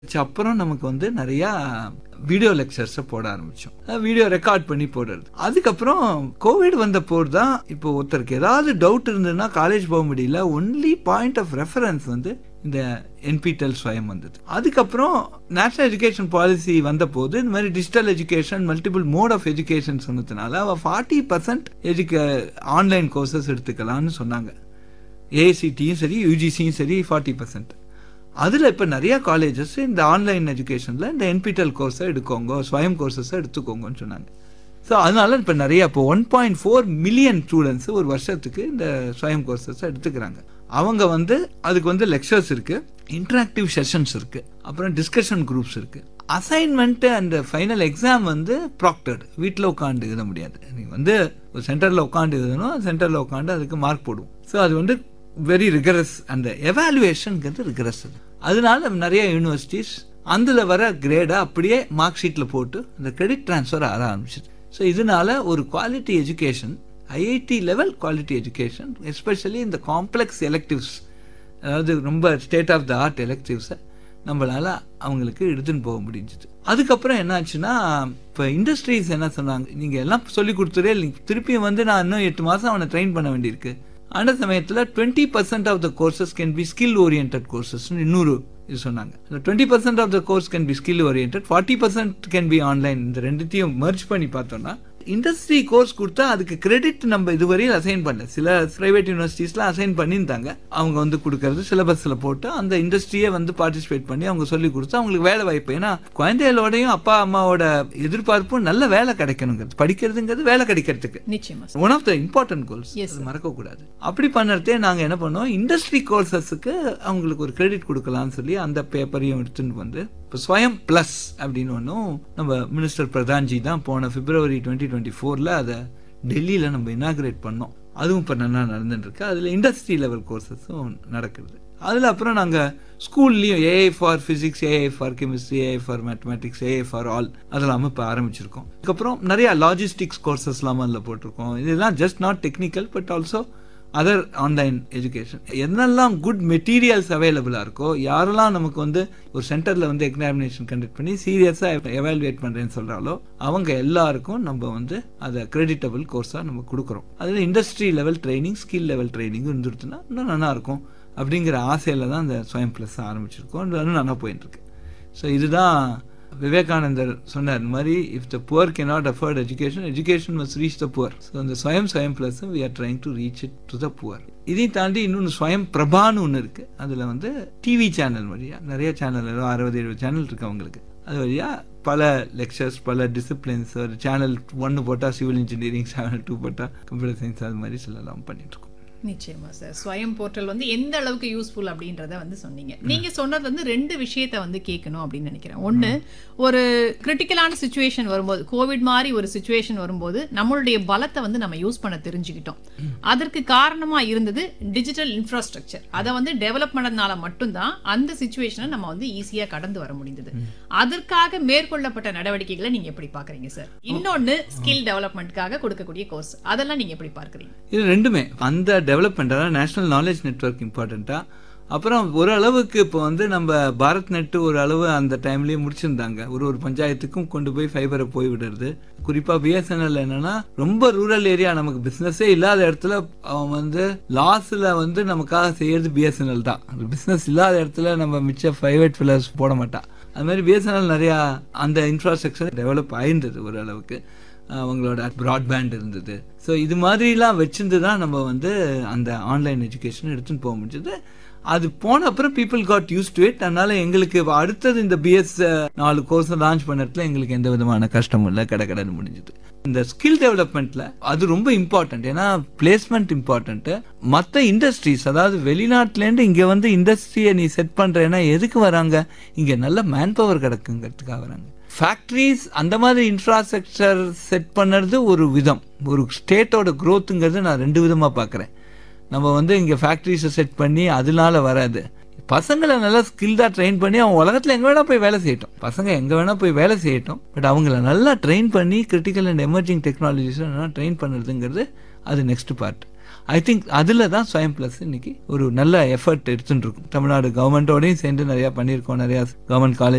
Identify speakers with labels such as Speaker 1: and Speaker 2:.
Speaker 1: வச்ச அப்புறம் நமக்கு வந்து நிறையா வீடியோ லெக்சர்ஸை போட ஆரம்பித்தோம் வீடியோ ரெக்கார்ட் பண்ணி போடுறது அதுக்கப்புறம் கோவிட் வந்த போது தான் இப்போ ஒருத்தருக்கு ஏதாவது டவுட் இருந்ததுன்னா காலேஜ் போக முடியல ஒன்லி பாயிண்ட் ஆஃப் ரெஃபரன்ஸ் வந்து இந்த என்பிடெல் ஸ்வயம் வந்தது அதுக்கப்புறம் நேஷனல் எஜுகேஷன் பாலிசி வந்த போது இந்த மாதிரி digital education multiple mode of education சொன்னதுனால அவள் ஃபார்ட்டி பர்சன்ட் எஜுகே ஆன்லைன் கோர்சஸ் எடுத்துக்கலாம்னு சொன்னாங்க ஏஐசிடியும் சரி யூஜிசியும் சரி ஃபார்ட்டி பர்சன்ட் அதில் இப்போ நிறையா காலேஜஸ் இந்த ஆன்லைன் எஜுகேஷனில் இந்த என்பிடெல் கோர்ஸை எடுக்கோங்க ஸ்வயம் கோர்சஸை எடுத்துக்கோங்கன்னு சொன்னாங்க ஸோ அதனால இப்போ நிறையா இப்போ one point four million students ஒரு வருஷத்துக்கு இந்த ஸ்வயம் கோர்சஸை எடுத்துக்கிறாங்க அவங்க வந்து அதுக்கு வந்து லெக்சர்ஸ் இருக்குது இன்டராக்டிவ் செஷன்ஸ் இருக்குது அப்புறம் டிஸ்கஷன் குரூப்ஸ் இருக்குது அசைன்மெண்ட்டு அண்ட் ஃபைனல் எக்ஸாம் வந்து ப்ராக்டர்டு வீட்டில் உட்காந்து எழுத முடியாது நீங்கள் வந்து ஒரு சென்டரில் உட்காந்து எழுதணும் சென்டரில் உட்காந்து அதுக்கு மார்க் போடுவோம் ஸோ அது வந்து வெரி ரிகரஸ் அந்த எவாலுவேஷனுங்கிறது ரிகரஸ் அது அதனால நிறைய யூனிவர்சிட்டிஸ் அதில் வர கிரேடை அப்படியே மார்க் ஷீட்டில் போட்டு அந்த கிரெடிட் ட்ரான்ஸ்ஃபர் ஆக ஆரம்பிச்சிது ஸோ இதனால ஒரு quality education IIT level quality education especially இந்த காம்ப்ளெக்ஸ் எலெக்டிவ்ஸ் அதாவது ரொம்ப ஸ்டேட் ஆஃப் த ஆர்ட் எலெக்டிவ்ஸை நம்மளால அவங்களுக்கு எடுத்துன்னு போக முடிஞ்சுது அதுக்கப்புறம் என்னாச்சுன்னா இப்போ இண்டஸ்ட்ரீஸ் என்ன சொன்னாங்க நீங்கள் எல்லாம் சொல்லி கொடுத்துட்டே திருப்பியும் வந்து நான் இன்னும் எட்டு மாதம் அவனை ட்ரெயின் பண்ண வேண்டியிருக்கு அந்த சமயத்தில் twenty percent of the courses can be skill orient கோர்சஸ்னு இன்னொரு இது சொன்னாங்க twenty percent of the course can be skill orient forty percent can be online இந்த ரெண்டுத்தையும் மர்ஜ் பண்ணி பார்த்தோம்னா இண்டஸ்ட்ரி கோர்ஸ் கொடுத்தா அதுக்கு கிரெடிட் நம்ம இதுவரையில் அசைன் பண்ணல சில பிரைவேட் யூனிவர்சிட்டிஸ்லாம் அசைன் பண்ணியிருந்தாங்க அவங்க வந்து கொடுக்கறது சிலபஸில் போட்டு அந்த இண்டஸ்ட்ரியே வந்து பார்ட்டிசிபேட் பண்ணி அவங்க சொல்லி கொடுத்து அவங்களுக்கு வேலை வாய்ப்பு ஏன்னா குழந்தைகளோடையும் அப்பா அம்மாவோட எதிர்பார்ப்பும் நல்ல வேலை கிடைக்கணுங்கிறது படிக்கிறதுங்கிறது வேலை கிடைக்கிறதுக்கு
Speaker 2: நிச்சயமா
Speaker 1: one of the important goals
Speaker 2: Yes,
Speaker 1: அது மறக்கக்கூடாது அப்படி பண்ணுறதே நாங்கள் என்ன பண்ணோம் இண்டஸ்ட்ரி கோர்சஸுக்கு அவங்களுக்கு ஒரு கிரெடிட் கொடுக்கலாம்னு சொல்லி அந்த பேப்பரையும் எடுத்துட்டு வந்து இப்போ ஸ்வயம் ப்ளஸ் அப்படின்னு ஒன்றும் நம்ம மினிஸ்டர் பிரதான்ஜி தான் போன பிப்ரவரி டுவெண்ட்டி டுவெண்ட்டி ஃபோரில் அதை டெல்லியில் நம்ம இனாகிரேட் பண்ணோம் அதுவும் இப்போ நல்லா நடந்துட்டுருக்கு அதில் இண்டஸ்ட்ரி லெவல் கோர்சஸும் நடக்குது அதில் அப்புறம் நாங்கள் ஸ்கூல்லையும் AI for physics AI for chemistry AI for mathematics AI for all அதெல்லாம் இப்போ ஆரம்பிச்சிருக்கோம் அதுக்கப்புறம் நிறைய லாஜிஸ்டிக்ஸ் கோர்சஸ்லாம் அதில் போட்டிருக்கோம் இதெல்லாம் just not technical but also other online education என்னெல்லாம் குட் மெட்டீரியல்ஸ் அவைலபிளாக இருக்கோ யாரெல்லாம் நமக்கு வந்து ஒரு சென்டரில் வந்து எக்ஸாமினேஷன் கண்டக்ட் பண்ணி சீரியஸாக எவாலுவேட் பண்ணுறேன்னு சொல்கிறாலோ அவங்க எல்லாருக்கும் நம்ம வந்து அதை கிரெடிட்டபிள் கோர்ஸாக நம்ம கொடுக்குறோம் அதில் industry level training skill level training இருந்துருச்சுன்னா இன்னும் நல்லா இருக்கும் அப்படிங்கிற ஆசையில் தான் இந்த ஸ்வயம் ப்ளஸ் ஆரம்பிச்சிருக்கோம் இன்னும் நல்லா போயிட்டு இருக்கு ஸோ இதுதான் விவேகானந்தர் சொன்னார் இந்த மாதிரி if the poor cannot afford education education must reach the poor so அந்த Swayam Swayam plus we are trying to reach it to the poor இதையும் தாண்டி இன்னொன்று ஸ்வயம் பிரபான்னு ஒன்று இருக்குது அதில் வந்து டிவி சேனல் வழியாக நிறைய சேனல் அறுபது எழுபது சேனல் இருக்கு அவங்களுக்கு அது வழியாக பல லெக்சர்ஸ் பல டிசிப்ளின்ஸ் ஒரு சேனல் ஒன்று போட்டால் சிவில் இன்ஜினியரிங் சேனல் டூ போட்டால் கம்ப்யூட்டர் சயின்ஸ் அது மாதிரி சிலலாம் பண்ணிட்டுருக்கோம்
Speaker 2: நிச்சயமா சார் ஸ்வயம் போர்ட்டல் வந்து எந்த அளவுக்கு யூஸ்ஃபுல் அப்படின்றத வந்து சொன்னீங்க நீங்க சொன்னது வந்து ரெண்டு விஷயத்த வந்து கேட்கணும் அப்படின்னு நினைக்கிறேன் ஒண்ணு ஒரு கிரிட்டிக்கலான சுச்சுவேஷன் வரும்போது கோவிட் மாதிரி ஒரு சுச்சுவேஷன் வரும்போது நம்மளுடைய பலத்தை வந்து நம்ம யூஸ் பண்ண தெரிஞ்சுக்கிட்டோம் அதற்கு காரணமா இருந்தது டிஜிட்டல் இன்ஃப்ராஸ்ட்ரக்சர் அதை வந்து டெவலப் பண்ணதுனால மட்டும்தான் அந்த சுச்சுவேஷனை நம்ம வந்து ஈஸியா கடந்து வர முடிந்தது அதற்காக மேற்கொள்ளப்பட்ட நடவடிக்கைகளை நீங்க எப்படி பாக்குறீங்க சார் இன்னொன்னு ஸ்கில் டெவலப்மெண்ட்காக கொடுக்கக்கூடிய கோர்ஸ் அதெல்லாம் நீங்க எப்படி பார்க்கறீங்க
Speaker 1: இது ரெண்டுமே அந்த டெவலப்மெண்ட்டாக நேஷனல் நாலேஜ் நெட்ஒர்க் இம்பார்ட்டண்ட்டாக அப்புறம் ஒரு அளவுக்கு இப்போ வந்து நம்ம பாரத் நெட்டு ஒரு அளவு அந்த டைம்லேயே முடிச்சிருந்தாங்க ஒரு ஒரு பஞ்சாயத்துக்கும் கொண்டு போய் ஃபைபரை போய் விடுறது குறிப்பாக பிஎஸ்என்எல் என்னன்னா ரொம்ப ரூரல் ஏரியா நமக்கு பிஸ்னஸே இல்லாத இடத்துல அவன் வந்து லாஸில் வந்து நமக்காக செய்யறது பிஎஸ்என்எல் தான் பிஸ்னஸ் இல்லாத இடத்துல நம்ம மிச்ச ப்ரைவேட் ஃபில்லர்ஸ் போட மாட்டான் அது மாதிரி பிஎஸ்என்எல் நிறையா அந்த இன்ஃப்ராஸ்ட்ரக்சர் டெவலப் ஆயிருந்தது ஒரு அளவுக்கு அவங்களோட ப்ராட்பேண்ட் இருந்தது ஸோ இது மாதிரிலாம் வச்சிருந்து தான் நம்ம வந்து அந்த ஆன்லைன் எஜுகேஷன் எடுத்துன்னு போக முடிஞ்சது அது போன அப்புறம் people got used to it அதனால எங்களுக்கு இப்ப அடுத்தது இந்த பிஎஸ் நாலு கோர்ஸ் லான்ச் பண்ணதுல எங்களுக்கு எந்த விதமான கஷ்டமும் இல்லை கடை கடன் முடிஞ்சது இந்த ஸ்கில் டெவலப்மெண்ட்ல அது ரொம்ப இம்பார்ட்டன்ட் ஏன்னா பிளேஸ்மெண்ட் இம்பார்ட்டன்ட் மற்ற இண்டஸ்ட்ரீஸ் அதாவது வெளிநாட்டுலேருந்து இங்கே வந்து இண்டஸ்ட்ரியை நீ செட் பண்ணுறேன்னா எதுக்கு வராங்க இங்கே நல்ல மேன் பவர் கிடக்குங்கிறதுக்காக வராங்க ஃபேக்ட்ரிஸ் அந்த மாதிரி இன்ஃப்ராஸ்ட்ரக்சர் செட் பண்ணுறது ஒரு விதம் ஒரு ஸ்டேட்டோட க்ரோத்துங்கிறது நான் ரெண்டு விதமாக பார்க்குறேன் நம்ம வந்து இங்கே ஃபேக்ட்ரிஸை செட் பண்ணி அதனால வராது பசங்களை நல்லா ஸ்கில்டாக ட்ரெயின் பண்ணி அவங்க உலகத்தில் எங்கே வேணால் போய் வேலை செய்யட்டும் பசங்க எங்கே வேணால் போய் வேலை செய்யட்டும் பட் அவங்கள நல்லா ட்ரெயின் பண்ணி கிரிட்டிக்கல் அண்ட் எமர்ஜிங் டெக்னாலஜிஸை நல்லா ட்ரெயின் பண்ணுறதுங்கிறது அது நெக்ஸ்ட் பார்ட் ஐ திங்க் அதில் தான் ஸ்வயம் ப்ளஸ் இன்னைக்கு ஒரு நல்ல எஃபர்ட் எடுத்துட்டு இருக்கும் தமிழ்நாடு கவர்மெண்ட்டோடையும் சேர்ந்து நிறையா பண்ணியிருக்கோம் நிறையா கவர்மெண்ட் காலேஜ்